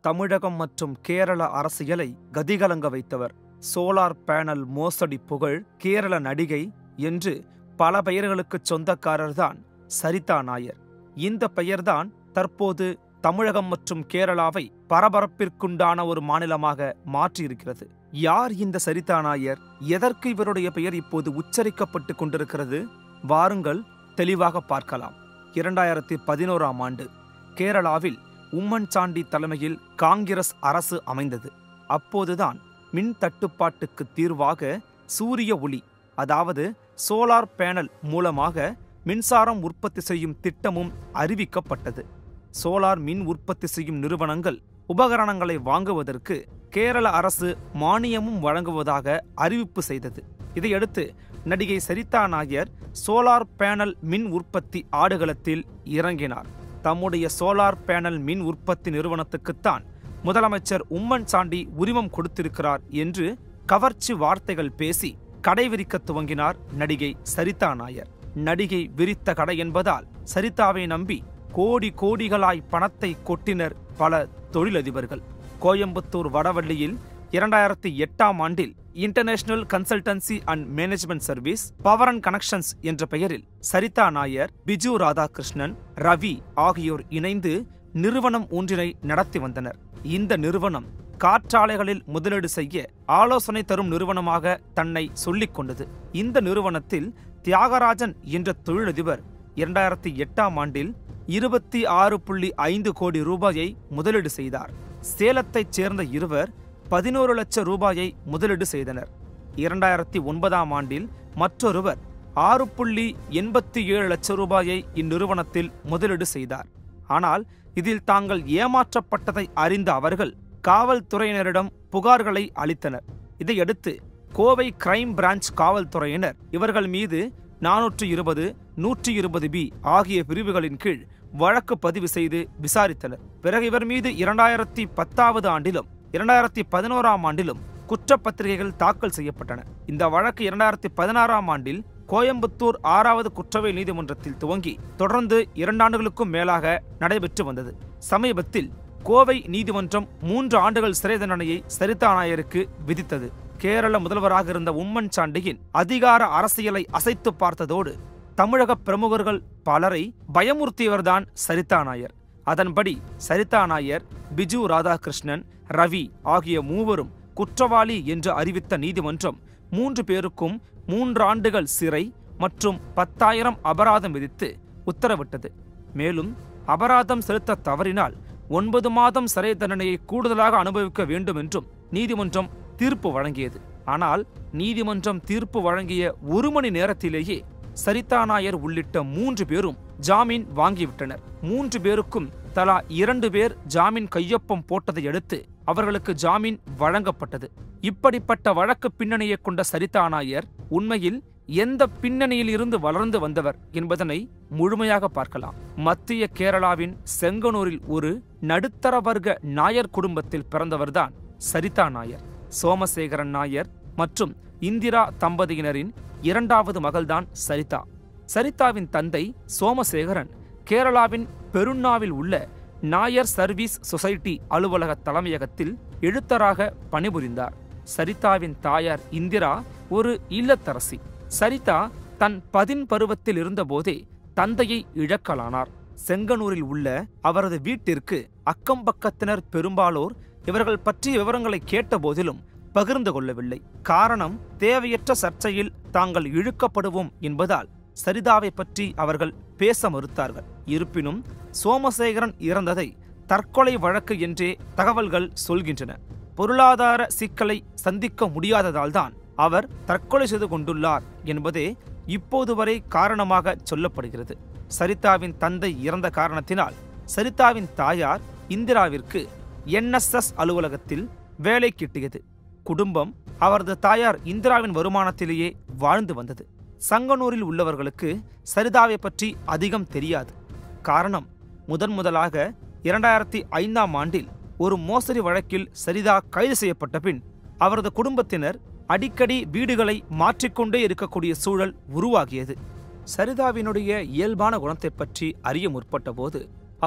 தமிழகம் மற்றும் கேரள அரசியலை கதிகலங்க வைத்தவர் சோலார் பேனல் மோசடி புகழ் கேரள நடிகை என்று பல பெயர்களுக்குச் சொந்தக்காரர்தான் சரிதா நாயர் இந்த பெயர்தான் தற்போது தமிழகம் மற்றும் கேரளாவை பரபரப்பிற்குண்டான ஒரு மாநிலமாக மாற்றியிருக்கிறது யார் இந்த சரிதா நாயர் எதற்கு இவருடைய பெயர் இப்போது உச்சரிக்கப்பட்டு கொண்டிருக்கிறது வாருங்கள் தெளிவாக பார்க்கலாம் இரண்டாயிரத்தி பதினோராம் ஆண்டு கேரளாவில் உம்மன் சாண்டி தலைமையில் காங்கிரஸ் அரசு அமைந்தது அப்போதுதான் மின் தட்டுப்பாட்டுக்கு தீர்வாக சூரிய ஒளி அதாவது சோலார் பேனல் மூலமாக மின்சாரம் உற்பத்தி செய்யும் திட்டமும் அறிவிக்கப்பட்டது சோலார் மின் உற்பத்தி செய்யும் நிறுவனங்கள் உபகரணங்களை வாங்குவதற்கு கேரள அரசு மானியமும் வழங்குவதாக அறிவிப்பு செய்தது இதையடுத்து நடிகை சரிதா நாயர் சோலார் பேனல் மின் உற்பத்தி ஆடுகளத்தில் இறங்கினார் தம்முடைய சோலார் பேனல் மின் உற்பத்தி நிறுவனத்துக்குத்தான் முதலமைச்சர் உம்மன் சாண்டி உரிமம் கொடுத்திருக்கிறார் என்று கவர்ச்சி வார்த்தைகள் பேசி கடை விரிக்க துவங்கினார் நடிகை சரிதா நாயர் நடிகை விரித்த கடை என்பதால் சரிதாவை நம்பி கோடி கோடிகளாய் பணத்தை கொட்டினர் பல தொழிலதிபர்கள் கோயம்புத்தூர் வடவள்ளியில் இரண்டாயிரத்தி எட்டாம் ஆண்டில் international consultancy and management service power and connections என்ற பெயரில் சரிதா நாயர் பிஜு ராதாகிருஷ்ணன் ரவி ஆகியோர் இணைந்து நிறுவனம் ஒன்றினை நடத்தி வந்தனர் இந்த நிறுவனம் காற்றாலைகளில் முதலீடு செய்ய ஆலோசனை தரும் நிறுவனமாக தன்னை சொல்லிக் கொண்டது இந்த நிறுவனத்தில் தியாகராஜன் என்ற தொழிலதிபர் இரண்டாயிரத்தி எட்டாம் ஆண்டில் இருபத்தி ஆறு புள்ளி ஐந்து கோடி ரூபாயை முதலீடு செய்தார் சேலத்தைச் சேர்ந்த இருவர் பதினோரு லட்சம் ரூபாயை முதலீடு செய்தனர் இரண்டாயிரத்தி ஒன்பதாம் ஆண்டில் மற்றொருவர் ஆறு புள்ளி எண்பத்தி ஏழு லட்சம் ரூபாயை இந்நிறுவனத்தில் முதலீடு செய்தார் ஆனால் இதில் தாங்கள் ஏமாற்றப்பட்டதை அறிந்த அவர்கள் காவல்துறையினரிடம் புகார்களை அளித்தனர் இதையடுத்து கோவை கிரைம் பிரான்ச் காவல்துறையினர் இவர்கள் மீது நானூற்று இருபது நூற்றி இருபது பி ஆகிய பிரிவுகளின் கீழ் வழக்கு பதிவு செய்து விசாரித்தனர் பிறகு இவர் மீது இரண்டாயிரத்தி பத்தாவது ஆண்டிலும் இரண்டாயிரத்தி பதினோராம் ஆண்டிலும் குற்றப்பத்திரிகைகள் தாக்கல் செய்யப்பட்டன இந்த வழக்கு இரண்டாயிரத்தி பதினாறாம் ஆண்டில் கோயம்புத்தூர் ஆறாவது குற்றவியல் நீதிமன்றத்தில் துவங்கி தொடர்ந்து இரண்டாண்டுகளுக்கும் மேலாக நடைபெற்று வந்தது சமீபத்தில் கோவை நீதிமன்றம் மூன்று ஆண்டுகள் சிறை தண்டனையை சரிதா நாயருக்கு விதித்தது கேரள முதல்வராக இருந்த உம்மன் சாண்டியின் அதிகார அரசியலை அசைத்து பார்த்ததோடு தமிழக பிரமுகர்கள் பலரை பயமுறுத்தியவர்தான் சரிதா நாயர் அதன்படி சரிதா நாயர் பிஜு ராதாகிருஷ்ணன் ரவி ஆகிய மூவரும் குற்றவாளி என்று அறிவித்த நீதிமன்றம் மூன்று பேருக்கும் மூன்று ஆண்டுகள் சிறை மற்றும் பத்தாயிரம் அபராதம் விதித்து உத்தரவிட்டது மேலும் அபராதம் செலுத்த தவறினால் ஒன்பது மாதம் சிறை தண்டனையை கூடுதலாக அனுபவிக்க வேண்டும் என்றும் நீதிமன்றம் தீர்ப்பு வழங்கியது ஆனால் நீதிமன்றம் தீர்ப்பு வழங்கிய ஒரு மணி நேரத்திலேயே சரிதா நாயர் உள்ளிட்ட மூன்று பேரும் ஜாமீன் வாங்கிவிட்டனர் மூன்று பேருக்கும் தலா இரண்டு பேர் ஜாமீன் கையொப்பம் போட்டதை அடுத்து அவர்களுக்கு ஜாமீன் வழங்கப்பட்டது இப்படிப்பட்ட வழக்கு பின்னணியை கொண்ட சரிதா நாயர் உண்மையில் எந்த பின்னணியில் இருந்து வளர்ந்து வந்தவர் என்பதனை முழுமையாக பார்க்கலாம் மத்திய கேரளாவின் செங்கனூரில் ஒரு நடுத்தர வர்க்க நாயர் குடும்பத்தில் பிறந்தவர்தான் சரிதா நாயர் சோமசேகரன் நாயர் மற்றும் இந்திரா தம்பதியினரின் இரண்டாவது மகள்தான் சரிதா சரிதாவின் தந்தை சோமசேகரன் கேரளாவின் பெருண்ணாவில் உள்ள நாயர் சர்வீஸ் சொசைட்டி அலுவலக தலைமையகத்தில் எழுத்தராக பணிபுரிந்தார் சரிதாவின் தாயார் இந்திரா ஒரு இல்லத்தரசி சரிதா தன் பதின் பருவத்தில் இருந்தபோதே தந்தையை இழக்கலானார் செங்கனூரில் உள்ள அவரது வீட்டிற்கு அக்கம் பக்கத்தினர் பெரும்பாலோர் இவர்கள் பற்றிய விவரங்களை கேட்டபோதிலும் பகிர்ந்து கொள்ளவில்லை காரணம் தேவையற்ற சர்ச்சையில் தாங்கள் இழுக்கப்படுவோம் என்பதால் சரிதாவை பற்றி அவர்கள் பேச மறுத்தார்கள் இருப்பினும் சோமசேகரன் இறந்ததை தற்கொலை வழக்கு என்றே தகவல்கள் சொல்கின்றன பொருளாதார சிக்கலை சந்திக்க முடியாததால்தான் அவர் தற்கொலை செய்து கொண்டுள்ளார் என்பதே இப்போது வரை காரணமாக சொல்லப்படுகிறது சரிதாவின் தந்தை இறந்த காரணத்தினால் சரிதாவின் தாயார் இந்திராவிற்கு என்எஸ்எஸ் அலுவலகத்தில் வேலை கிட்டியது குடும்பம் அவரது தாயார் இந்திராவின் வருமானத்திலேயே வாழ்ந்து வந்தது சங்கனூரில் உள்ளவர்களுக்கு சரிதாவை பற்றி அதிகம் தெரியாது காரணம் முதன் முதலாக இரண்டாயிரத்தி ஐந்தாம் ஆண்டில் ஒரு மோசடி வழக்கில் சரிதா கைது செய்யப்பட்ட பின் அவரது குடும்பத்தினர் அடிக்கடி வீடுகளை மாற்றிக்கொண்டே இருக்கக்கூடிய சூழல் உருவாகியது சரிதாவினுடைய இயல்பான குணத்தை பற்றி அறிய முற்பட்ட போது அவர்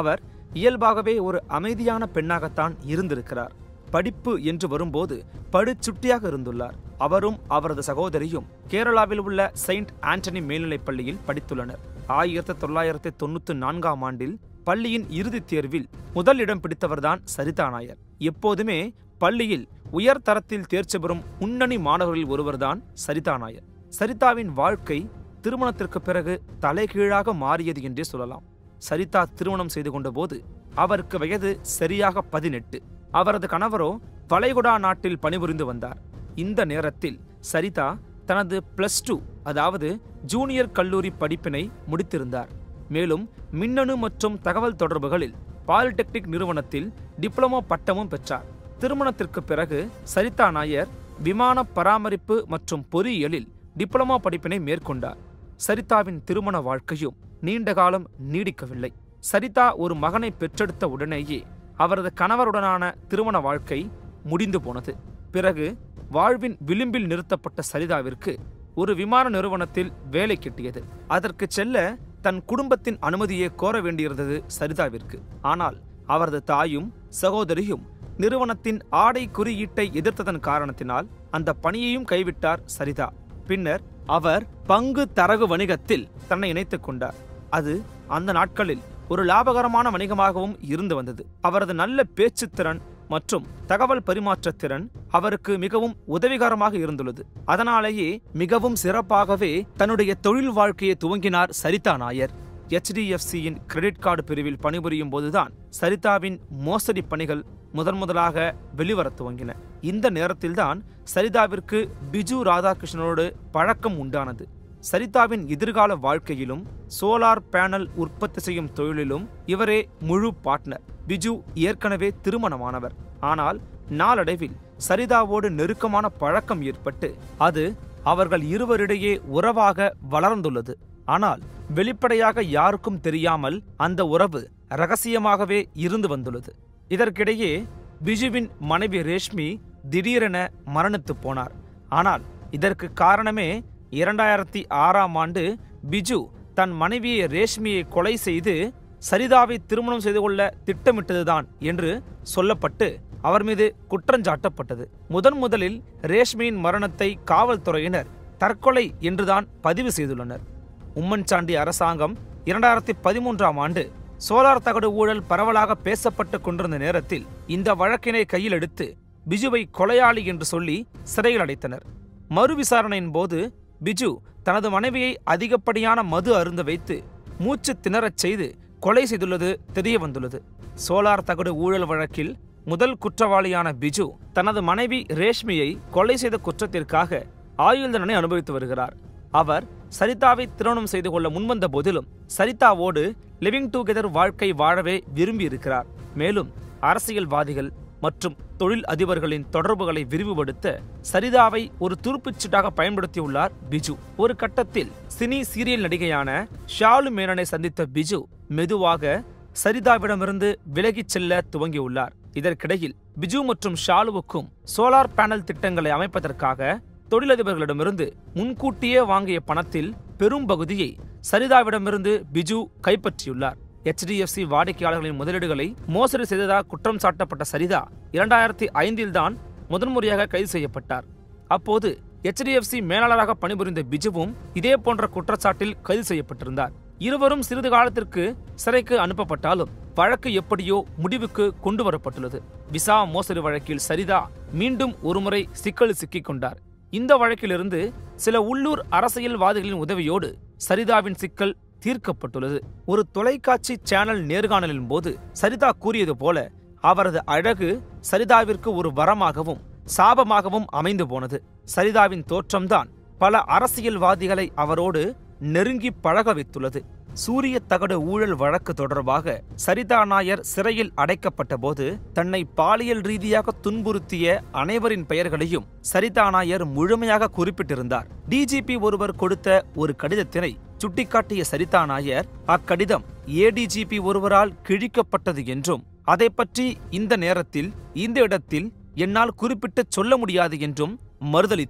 இயல்பாகவே ஒரு அமைதியான பெண்ணாகத்தான் இருந்திருக்கிறார் படிப்பு என்று வரும்போது படுச்சுட்டியாக இருந்துள்ளார் அவரும் அவரது சகோதரியும் கேரளாவில் உள்ள செயின்ட் ஆண்டனி மேல்நிலைப் பள்ளியில் படித்துள்ளனர் ஆயிரத்தி தொள்ளாயிரத்தி தொண்ணூத்தி நான்காம் ஆண்டில் பள்ளியின் இறுதித் தேர்வில் முதல் இடம் பிடித்தவர்தான் சரிதா நாயர் எப்போதுமே பள்ளியில் உயர் தரத்தில் தேர்ச்சி பெறும் முன்னணி மாணவர்களில் ஒருவர்தான் சரிதா நாயர் சரிதாவின் வாழ்க்கை திருமணத்திற்கு பிறகு தலைகீழாக மாறியது என்றே சொல்லலாம் சரிதா திருமணம் செய்து கொண்டபோது அவருக்கு வயது சரியாக பதினெட்டு அவரது கணவரோ வளைகுடா நாட்டில் பணிபுரிந்து வந்தார் இந்த நேரத்தில் சரிதா தனது பிளஸ் டூ அதாவது ஜூனியர் கல்லூரி படிப்பினை முடித்திருந்தார் மேலும் மின்னணு மற்றும் தகவல் தொடர்புகளில் பாலிடெக்னிக் நிறுவனத்தில் டிப்ளமோ பட்டமும் பெற்றார் திருமணத்திற்கு பிறகு சரிதா நாயர் விமான பராமரிப்பு மற்றும் பொறியியலில் டிப்ளமோ படிப்பினை மேற்கொண்டார் சரிதாவின் திருமண வாழ்க்கையும் நீண்ட காலம் நீடிக்கவில்லை சரிதா ஒரு மகனை பெற்றெடுத்த உடனேயே அவரது கணவருடனான திருமண வாழ்க்கை முடிந்து போனது பிறகு வாழ்வின் விளிம்பில் நிறுத்தப்பட்ட சரிதாவிற்கு ஒரு விமான நிறுவனத்தில் வேலை கிட்டியது அதற்கு செல்ல தன் குடும்பத்தின் அனுமதியை கோர வேண்டியிருந்தது சரிதாவிற்கு ஆனால் அவரது தாயும் சகோதரியும் நிறுவனத்தின் ஆடை குறியீட்டை எதிர்த்ததன் காரணத்தினால் அந்த பணியையும் கைவிட்டார் சரிதா பின்னர் அவர் பங்கு தரகு வணிகத்தில் தன்னை இணைத்துக் கொண்டார் அது அந்த நாட்களில் ஒரு லாபகரமான வணிகமாகவும் இருந்து வந்தது அவரது நல்ல பேச்சுத்திறன் மற்றும் தகவல் பரிமாற்றத்திறன் அவருக்கு மிகவும் உதவிகரமாக இருந்துள்ளது அதனாலேயே மிகவும் சிறப்பாகவே தன்னுடைய தொழில் வாழ்க்கையை துவங்கினார் சரிதா நாயர் HDFC-யின் கிரெடிட் கார்டு பிரிவில் பணிபுரியும் போதுதான் சரிதாவின் மோசடி பணிகள் முதன் முதலாக வெளிவரத் துவங்கின இந்த நேரத்தில்தான் சரிதாவிற்கு பிஜு ராதாகிருஷ்ணனோடு பழக்கம் உண்டானது சரிதாவின் எதிர்கால வாழ்க்கையிலும் சோலார் பேனல் உற்பத்தி செய்யும் தொழிலிலும் இவரே முழு பார்ட்னர் பிஜு ஏற்கனவே திருமணமானவர் ஆனால் நாளடைவில் சரிதாவோடு நெருக்கமான பழக்கம் ஏற்பட்டு அது அவர்கள் இருவரிடையே உறவாக வளர்ந்துள்ளது ஆனால் வெளிப்படையாக யாருக்கும் தெரியாமல் அந்த உறவு ரகசியமாகவே இருந்து வந்துள்ளது இதற்கிடையே பிஜுவின் மனைவி ரேஷ்மி திடீரென மரணித்துப் போனார் ஆனால் இதற்கு காரணமே இரண்டாயிரத்தி ஆறாம் ஆண்டு பிஜு தன் மனைவியை ரேஷ்மியை கொலை செய்து சரிதாவை திருமணம் செய்து கொள்ள திட்டமிட்டதுதான் என்று சொல்லப்பட்டு அவர் மீது குற்றஞ்சாட்டப்பட்டது முதன் முதலில் ரேஷ்மியின் மரணத்தை காவல்துறையினர் தற்கொலை என்றுதான் பதிவு செய்துள்ளனர் உம்மன்சாண்டி அரசாங்கம் இரண்டாயிரத்தி பதிமூன்றாம் ஆண்டு சோலார் தகடு ஊழல் பரவலாக பேசப்பட்டு கொண்டிருந்த நேரத்தில் இந்த வழக்கினை கையில் எடுத்து பிஜுவை கொலையாளி என்று சொல்லி சிறையில் அடைத்தனர் மறு விசாரணையின் போது பிஜு தனது மனைவியை அதிகப்படியான மது அருந்த வைத்து மூச்சு திணறச் செய்து கொலை செய்துள்ளது தெரிய வந்துள்ளது சோலார் தகடு ஊழல் வழக்கில் முதல் குற்றவாளியான பிஜு தனது மனைவி ரேஷ்மியை கொலை செய்த குற்றத்திற்காக ஆயுள் தண்டனை அனுபவித்து வருகிறார் அவர் சரிதாவை திருமணம் செய்து கொள்ள முன்வந்த போதிலும் சரிதாவோடு லிவிங் டுகெதர் வாழ்க்கை வாழவே விரும்பி இருக்கிறார் மேலும் அரசியல்வாதிகள் மற்றும் தொழில் அதிபர்களின் தொடர்புகளை விரிவுபடுத்த சரிதாவை ஒரு துருப்புச்சீட்டாக பயன்படுத்தியுள்ளார் பிஜு ஒரு கட்டத்தில் சினி சீரியல் நடிகையான ஷாலு மேனனை சந்தித்த பிஜு மெதுவாக சரிதாவிடமிருந்து விலகிச் செல்ல துவங்கியுள்ளார் இதற்கிடையில் பிஜு மற்றும் ஷாலுவுக்கும் சோலார் பேனல் திட்டங்களை அமைப்பதற்காக தொழிலதிபர்களிடமிருந்து முன்கூட்டியே வாங்கிய பணத்தில் பெரும் பகுதியை சரிதாவிடமிருந்து பிஜு கைப்பற்றியுள்ளார் HDFC வாடிக்கையாளர்களின் முதலீடுகளை மோசடி செய்ததாக குற்றம் சாட்டப்பட்ட சரிதா இரண்டாயிரத்தி ஐந்தில் தான் முதன்முறையாக கைது செய்யப்பட்டார் அப்போது HDFC மேலாளராக பணிபுரிந்த பிஜுவும் இதே போன்ற குற்றச்சாட்டில் கைது செய்யப்பட்டிருந்தார் இருவரும் சிறிது காலத்திற்கு சிறைக்கு அனுப்பப்பட்டாலும் வழக்கு எப்படியோ முடிவுக்கு கொண்டு வரப்பட்டுள்ளது விசா மோசடி வழக்கில் சரிதா மீண்டும் ஒருமுறை சிக்கல் சிக்கிக் கொண்டார் இந்த வழக்கிலிருந்து சில உள்ளூர் அரசியல்வாதிகளின் உதவியோடு சரிதாவின் சிக்கல் தீர்க்கப்பட்டுள்ளது ஒரு தொலைக்காட்சி சேனல் நேர்காணலின் போது சரிதா கூறியது போல அவரது அழகு சரிதாவிற்கு ஒரு வரமாகவும் சாபமாகவும் அமைந்து போனது சரிதாவின் தோற்றம்தான் பல அரசியல்வாதிகளை அவரோடு நெருங்கி பழக வைத்துள்ளது சூரிய தகடு ஊழல் வழக்கு தொடர்பாக சரிதா நாயர் சிறையில் அடைக்கப்பட்ட போது தன்னை பாலியல் ரீதியாக துன்புறுத்திய அனைவரின் பெயர்களையும் சரிதா நாயர் முழுமையாக குறிப்பிட்டிருந்தார் டிஜிபி ஒருவர் கொடுத்த ஒரு கடிதத்தினை சுட்டிக்காட்டிய சரிதா நாயர் அக்கடிதம் ஏடிஜிபி ஒருவரால் கிழிக்கப்பட்டது என்றும் அதை பற்றி இந்த நேரத்தில் இந்த இடத்தில் என்னால் குறிப்பிட்டு சொல்ல முடியாது என்றும் மறுதளித்தார்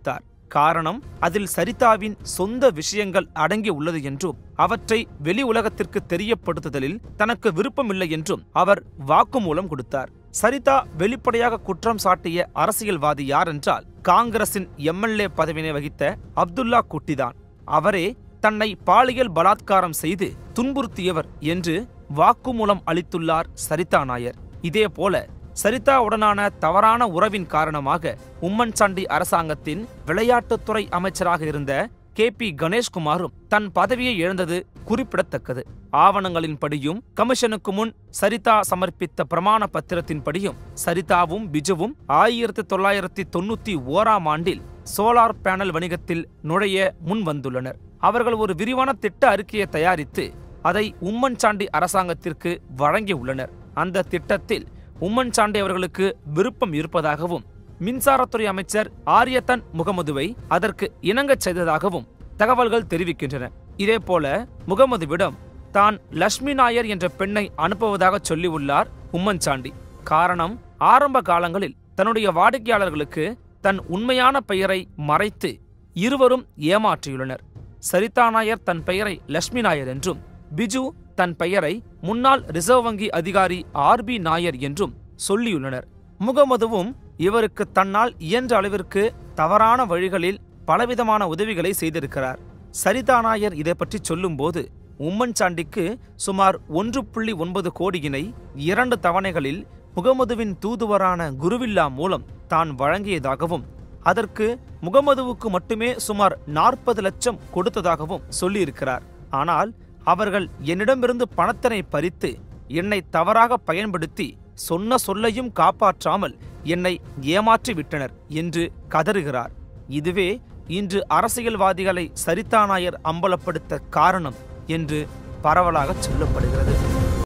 காரணம் அதில் சரிதாவின் சொந்த விஷயங்கள் அடங்கி உள்ளது என்றும் அவற்றை வெளி உலகத்திற்கு தெரியப்படுத்துதலில் தனக்கு விருப்பமில்லை என்றும் அவர் வாக்குமூலம் கொடுத்தார் சரிதா வெளிப்படையாக குற்றம் சாட்டிய அரசியல்வாதி யார் என்றால் காங்கிரசின் எம்எல்ஏ பதவியினை வகித்த அப்துல்லா குட்டிதான் அவரே தன்னை பாலியல் பலாத்காரம் செய்து துன்புறுத்தியவர் என்று வாக்குமூலம் அளித்துள்ளார் சரிதா நாயர் இதேபோல சரிதாவுடனான தவறான உறவின் காரணமாக உம்மன் சாண்டி அரசாங்கத்தின் விளையாட்டுத்துறை அமைச்சராக இருந்த கே பி கணேஷ்குமாரும் தன் பதவியை இழந்தது குறிப்பிடத்தக்கது ஆவணங்களின்படியும் கமிஷனுக்கு முன் சரிதா சமர்ப்பித்த பிரமாண பத்திரத்தின்படியும் சரிதாவும் பிஜுவும் ஆயிரத்தி தொள்ளாயிரத்தி தொண்ணூத்தி ஓராம் ஆண்டில் சோலார் பேனல் வணிகத்தில் நுழைய முன் வந்துள்ளனர் அவர்கள் ஒரு விரிவான திட்ட அறிக்கையை தயாரித்து அதை உம்மன் சாண்டி அரசாங்கத்திற்கு வழங்கியுள்ளனர் அந்த திட்டத்தில் உம்மன் சாண்டி அவர்களுக்கு விருப்பம் இருப்பதாகவும் மின்சாரத்துறை அமைச்சர் ஆரியத்தன் முகமதுவை அதற்கு இணங்கச் செய்ததாகவும் தகவல்கள் தெரிவிக்கின்றன இதேபோல முகமதுவிடம் தான் லட்சுமி நாயர் என்ற பெண்ணை அனுப்புவதாக சொல்லியுள்ளார் உம்மன் சாண்டி காரணம் ஆரம்ப காலங்களில் தன்னுடைய வாடிக்கையாளர்களுக்கு தன் உண்மையான பெயரை மறைத்து இருவரும் ஏமாற்றியுள்ளனர் சரிதா நாயர் தன் பெயரை லட்சுமி நாயர் என்றும் பிஜு தன் பெயரை முன்னாள் ரிசர்வ் வங்கி அதிகாரி ஆர் பி நாயர் என்றும் சொல்லியுள்ளனர் முகமதுவும் இவருக்கு தன்னால் இயன்ற அளவிற்கு தவறான வழிகளில் பலவிதமான உதவிகளை செய்திருக்கிறார் சரிதா நாயர் இதை பற்றி சொல்லும்போது உம்மன் சாண்டிக்கு சுமார் ஒன்று புள்ளி ஒன்பது கோடியினை இரண்டு தவணைகளில் முகமதுவின் தூதுவரான குருவில்லா மூலம் தான் வழங்கியதாகவும் அதற்கு முகமதுவுக்கு மட்டுமே சுமார் நாற்பது லட்சம் கொடுத்ததாகவும் சொல்லியிருக்கிறார் ஆனால் அவர்கள் என்னிடமிருந்து பணத்தினை பறித்து என்னை தவறாக பயன்படுத்தி சொன்ன சொல்லையும் காப்பாற்றாமல் என்னை ஏமாற்றி விட்டனர் என்று கதறுகிறார் இதுவே இன்று அரசியல்வாதிகளை சரிதா நாயர் அம்பலப்படுத்த காரணம் என்று பரவலாக சொல்லப்படுகிறது